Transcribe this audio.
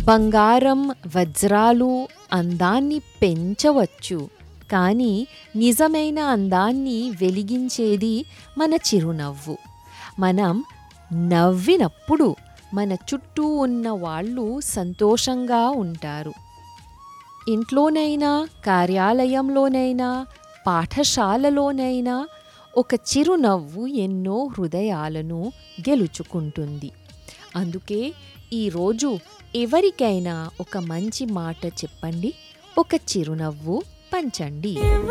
బంగారం వజ్రాలు అందాన్ని పెంచవచ్చు కానీ నిజమైన అందాన్ని వెలిగించేది మన చిరునవ్వు మనం నవ్వినప్పుడు మన చుట్టూ ఉన్న వాళ్ళు సంతోషంగా ఉంటారు ఇంట్లోనైనా కార్యాలయంలోనైనా పాఠశాలలోనైనా ఒక చిరునవ్వు ఎన్నో హృదయాలను గెలుచుకుంటుంది అందుకే ఈరోజు ఎవరికైనా ఒక మంచి మాట చెప్పండి ఒక చిరునవ్వు పంచండి